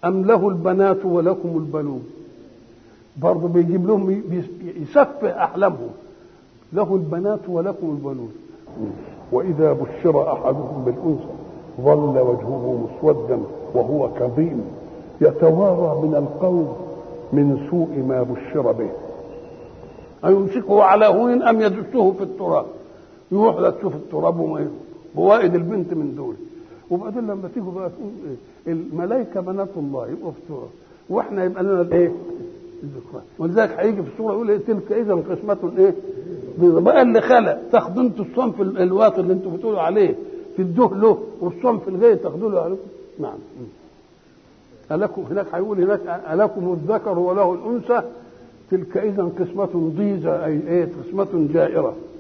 أم له البنات ولكم البنون برضه بيجيب لهم يسفه أحلامهم له البنات ولكم البنون وإذا بشر أحدهم بالأنثى ظل وجهه مسودا وهو كظيم يتوارى من القوم من سوء ما بشر به أيمسكه على هون أم يدسه في التراب يروح لك تشوف التراب وما بوائد البنت من دول وبعدين لما تيجوا بقى تقول إيه الملائكه بنات الله يبقوا في التراب واحنا يبقى لنا الايه؟ الذكرى ولذلك هيجي في السوره يقول إيه تلك اذا قسمه ايه؟ بقى اللي خلق تاخدوا انتوا الصنف الواطي اللي انتوا بتقولوا عليه تدوه له والصنف الغير تاخدوا له عليكم نعم ألكم هناك هيقول هناك ألكم الذكر وله الأنثى تلك إذا قسمة ضيزى أي إيه قسمة جائرة